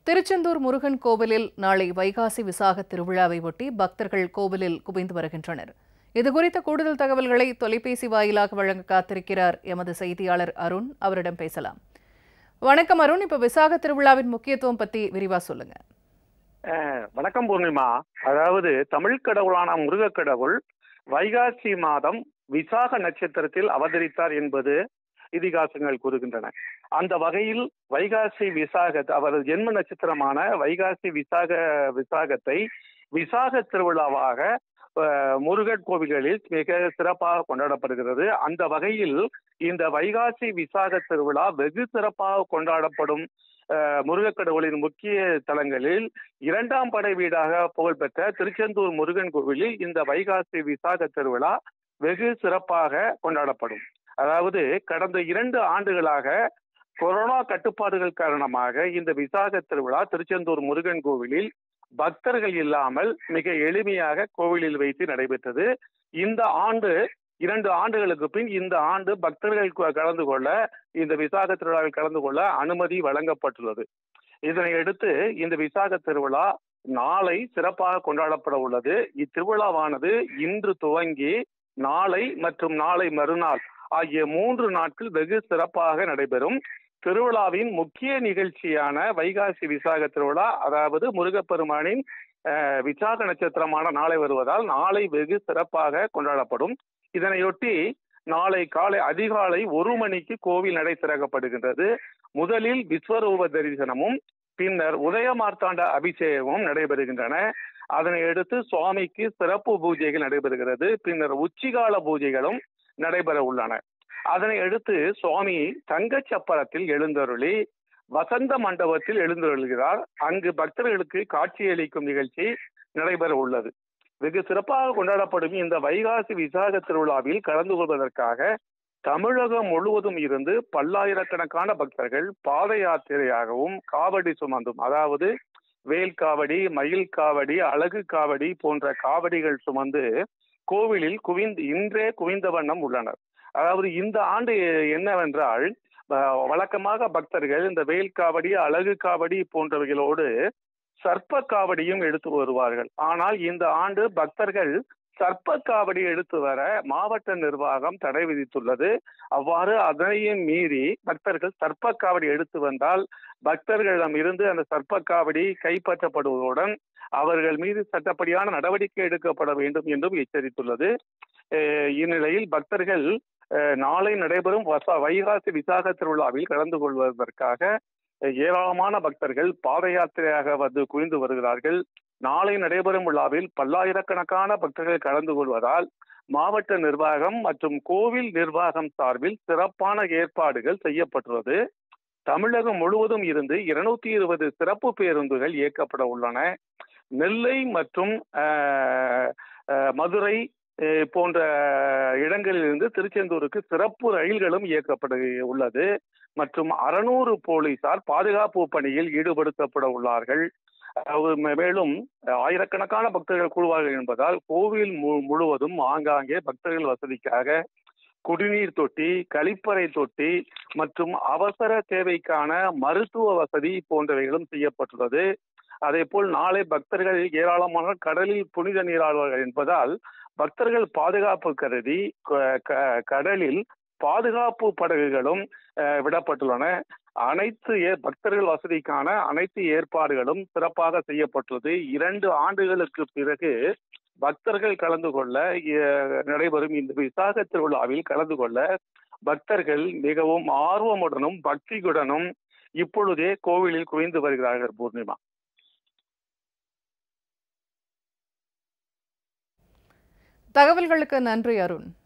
திருச்செந்தூர் முருகன் கோவிலில் நாளை வைகாசி விசாக திருவிழாவை ஒட்டி பக்தர்கள் கோவிலில் குவிந்து வருகின்றனர் இதுகுறித்த கூடுதல் தகவல்களை தொலைபேசி வாயிலாக வழங்க காத்திருக்கிறார் எமது செய்தியாளர் அருண் அவரிடம் பேசலாம் வணக்கம் அருண் இப்ப விசாக திருவிழாவின் முக்கியத்துவம் பத்தி விரிவா சொல்லுங்க அஹ், வணக்கம் பூர்ணிமா அதாவது தமிழ் கடவுளான முருகக் கடவுள் வைகாசி மாதம் விசாக நட்சத்திரத்தில் அவதரித்தார் என்பது இதிகாசங்கள் கூறுகின்றன அந்த வகையில் வைகாசி விசாக அவரது ஜென்ம நட்சத்திரமான வைகாசி விசாக விசாகத்தை விசாக திருவிழாவாக அஹ், முருகன் கோவில்களில் மிக சிறப்பாக கொண்டாடப்படுகிறது அந்த வகையில் இந்த வைகாசி விசாக திருவிழா வெகு சிறப்பாக கொண்டாடப்படும் அஹ், முருகக் கடவுளின் முக்கிய தலங்களில் இரண்டாம் படை வீடாக புகழ்பெற்ற திருச்செந்தூர் முருகன் கோவிலில் இந்த வைகாசி விசாக திருவிழா வெகு சிறப்பாக கொண்டாடப்படும் அதாவது கடந்த இரண்டு ஆண்டுகளாக கொரோனா கட்டுப்பாடுகள் காரணமாக இந்த விசாக திருவிழா திருச்செந்தூர் முருகன் கோவிலில் பக்தர்கள் இல்லாமல் மிக எளிமையாக கோவிலில் வைத்து நடைபெற்றது இந்த ஆண்டு இரண்டு ஆண்டுகளுக்கு பின் இந்த ஆண்டு பக்தர்கள் கு- கலந்து கொள்ள இந்த விசாக திருவிழாவில் கலந்து கொள்ள அனுமதி வழங்கப்பட்டுள்ளது இதனை அடுத்து இந்த விசாக திருவிழா நாளை சிறப்பாக கொண்டாடப்பட உள்ளது இத்திருவிழாவானது இன்று துவங்கி நாளை மற்றும் நாளை மறுநாள் ஆகிய மூன்று நாட்கள் வெகு சிறப்பாக நடைபெறும் திருவிழாவின் முக்கிய நிகழ்ச்சியான வைகாசி விசாக திருவிழா அதாவது முருகப்பெருமானின் அஹ், விசாக நட்சத்திரமான நாளை வருவதால் நாளை வெகு சிறப்பாக கொண்டாடப்படும் இதனையொட்டி நாளை காலை அதிகாலை ஒரு மணிக்கு கோவில் நடை திறக்கப்படுகின்றது முதலில் விஸ்வரூப தரிசனமும் பின்னர் உதயமார்த்தாண்ட அபிஷேகமும் நடைபெறுகின்றன அதனை அடுத்து சுவாமிக்கு சிறப்பு பூஜைகள் நடைபெறுகிறது பின்னர் உச்சிகால பூஜைகளும் நடைபெற உள்ளன அதனை அடுத்து சுவாமி தங்கச் சப்பரத்தில் எழுந்தருளி வசந்த மண்டபத்தில் எழுந்தருளுகிறார் அங்கு பக்தர்களுக்கு காட்சியளிக்கும் நிகழ்ச்சி நடைபெற உள்ளது வெகு சிறப்பாக கொண்டாடப்படும் இந்த வைகாசி விசாக திருவிழாவில் கலந்து கொள்வதற்காக தமிழகம் முழுவதும் இருந்து பல்லாயிரக்கணக்கான பக்தர்கள் பாத யாத்திரையாகவும் காவடி சுமந்தும் அதாவது வேல் காவடி மயில் காவடி அழகு காவடி போன்ற காவடிகள் சுமந்து கோவிலில் குவிந்து இன்றே குவிந்த வண்ணம் உள்ளனர் அதாவது இந்த ஆண்டு என்னவென்றால் அஹ், வழக்கமாக பக்தர்கள் இந்த வேல் காவடி அழகு காவடி போன்றவைகளோடு சர்ப்ப காவடியும் எடுத்து வருவார்கள் ஆனால் இந்த ஆண்டு பக்தர்கள் சர்ப்ப காவடி எடுத்து வர மாவட்ட நிர்வாகம் தடை விதித்துள்ளது அவ்வாறு அதனையும் மீறி பக்தர்கள் சர்ப்ப காவடி எடுத்து வந்தால் பக்தர்களிடம் இருந்து அந்த சர்ப்ப காவடி கைப்பற்றப்படுவதுடன் அவர்கள் மீது சட்டப்படியான நடவடிக்கை எடுக்கப்பட வேண்டும் என்றும் எச்சரித்துள்ளது அஹ் இந்நிலையில் பக்தர்கள் அஹ், நாளை நடைபெறும் வச வைகாசி விசாக திருவிழாவில் கலந்து கொள்வதற்காக அஹ், ஏராளமான பக்தர்கள் பாத யாத்திரையாக வந்து குவிந்து வருகிறார்கள் நாளை நடைபெறும் விழாவில் பல்லாயிரக்கணக்கான பக்தர்கள் கலந்து கொள்வதால் மாவட்ட நிர்வாகம் மற்றும் கோவில் நிர்வாகம் சார்பில் சிறப்பான ஏற்பாடுகள் செய்யப்பட்டுள்ளது தமிழகம் முழுவதும் இருந்து இருநூத்தி இருபது சிறப்பு பேருந்துகள் இயக்கப்பட உள்ளன நெல்லை மற்றும் அஹ், அஹ், மதுரை அஹ், போன்ற இடங்களிலிருந்து திருச்செந்தூருக்கு சிறப்பு ரயில்களும் இயக்கப்பட உள்ளது மற்றும் அறுநூறு போலீசார் பாதுகாப்பு பணியில் ஈடுபடுத்தப்பட உள்ளார்கள் அதாவது மே- மேலும் ஆயிரக்கணக்கான பக்தர்கள் கூடுவார்கள் என்பதால் கோவில் மு- முழுவதும் ஆங்காங்கே பக்தர்கள் வசதிக்காக குடிநீர் தொட்டி கழிப்பறை தொட்டி மற்றும் அவசர தேவைக்கான மருத்துவ வசதி போன்றவைகளும் செய்யப்பட்டுள்ளது அதே போல் நாளை பக்தர்கள் ஏராளமான கடலில் புனித நீராடுவார்கள் என்பதால் பக்தர்கள் பாதுகாப்பு கருதி க- க- கடலில் பாதுகாப்பு படகுகளும் அஹ், விடப்பட்டுள்ளன அனைத்து ஏ- பக்தர்கள் வசதிக்கான அனைத்து ஏற்பாடுகளும் சிறப்பாக செய்யப்பட்டுள்ளது இரண்டு ஆண்டுகளுக்கு பிறகு பக்தர்கள் கலந்து கொள்ள அஹ், நடைபெறும் இந்த விசாக திருவிழாவில் கலந்து கொள்ள பக்தர்கள் மிகவும் ஆர்வமுடனும் பக்தியுடனும் இப்பொழுதே கோவிலில் குவிந்து வருகிறார்கள் பூர்ணிமா தகவல்களுக்கு நன்றி அருண்